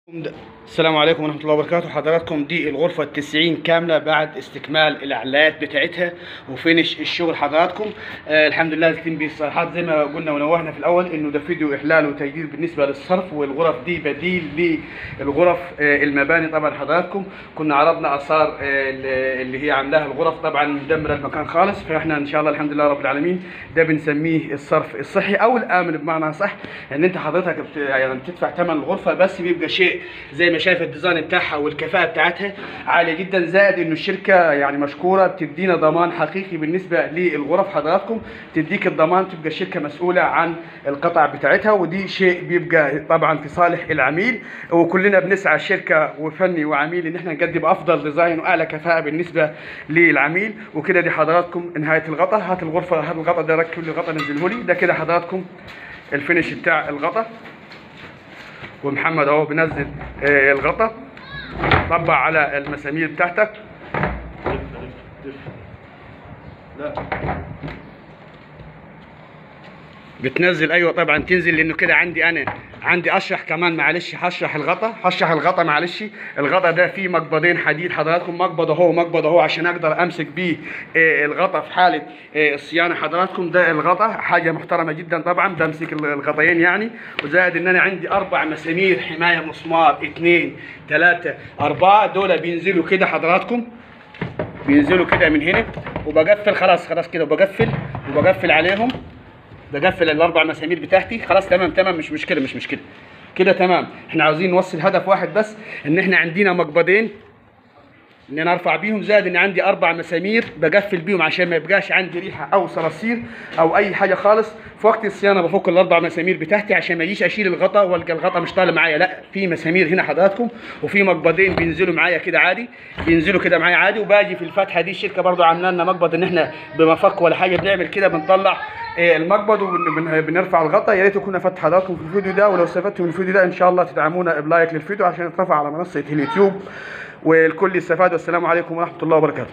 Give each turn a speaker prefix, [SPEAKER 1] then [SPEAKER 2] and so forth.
[SPEAKER 1] السلام عليكم ورحمة الله وبركاته حضراتكم دي الغرفة التسعين كاملة بعد استكمال الإعلانات بتاعتها وفينش الشغل حضراتكم آه الحمد لله التيم بالصراحات زي ما قلنا ونوهنا في الأول إنه ده فيديو إحلال وتجديد بالنسبة للصرف والغرف دي بديل للغرف آه المباني طبعا حضراتكم كنا عرضنا آثار آه اللي هي عاملاها الغرف طبعا مدمرة المكان خالص فإحنا إن شاء الله الحمد لله رب العالمين ده بنسميه الصرف الصحي أو الآمن بمعنى صح إن أنت حضرتك بت... يعني بتدفع ثمن الغرفة بس بيبقى شيء زي ما شايف الديزاين بتاعها والكفاءه بتاعتها عاليه جدا زائد انه الشركه يعني مشكوره بتدينا ضمان حقيقي بالنسبه للغرف حضراتكم تديك الضمان تبقى الشركه مسؤوله عن القطع بتاعتها ودي شيء بيبقى طبعا في صالح العميل وكلنا بنسعى شركه وفني وعميل ان احنا نقدم افضل ديزاين واعلى كفاءه بالنسبه للعميل وكده دي حضراتكم نهايه الغطاء هات الغرفه هات الغطاء ده ركب لي الغطاء نزله لي ده كده حضراتكم الفينش بتاع الغطاء ومحمد اهو بنزل آه الغطا طبع على المسامير بتاعتك لا بتنزل ايوه طبعا تنزل لانه كده عندي انا عندي اشرح كمان معلش هشرح الغطا هشرح الغطا معلش الغطا ده فيه مقبضين حديد حضراتكم مقبض اهو ومقبض اهو عشان اقدر امسك بيه آه الغطا في حاله آه الصيانه حضراتكم ده الغطا حاجه محترمه جدا طبعا بمسك الغطيين يعني وزائد ان انا عندي اربع مسامير حمايه مسمار اثنين ثلاثه اربعه دول بينزلوا كده حضراتكم بينزلوا كده من هنا وبقفل خلاص خلاص كده وبقفل وبقفل عليهم بقفل الاربع مسامير بتاعتي خلاص تمام تمام مش مشكله مش مشكله كده تمام احنا عاوزين نوصل هدف واحد بس ان احنا عندنا مقبضين ان انا ارفع بيهم زائد ان عندي اربع مسامير بقفل بيهم عشان ما يبقاش عندي ريحه او صراصير او اي حاجه خالص في وقت الصيانه بفك الاربع مسامير بتاعتي عشان ما اجيش اشيل الغطا والقى الغطا مش طالع معايا لا في مسامير هنا حضراتكم وفي مقبضين بينزلوا معايا كده عادي بينزلوا كده معايا عادي وباجي في الفتحه دي الشركه برضو عامله لنا مقبض ان احنا بمفك ولا حاجه بنعمل كده بنطلع المقبض وبنرفع الغطا يا ريت تكونوا فتح حضراتكم في الفيديو ده ولو استفدتوا من الفيديو ده ان شاء الله تدعمونا بلايك للفيديو عشان يترفع على منصه اليوتيوب والكل يستفاد والسلام عليكم ورحمه الله وبركاته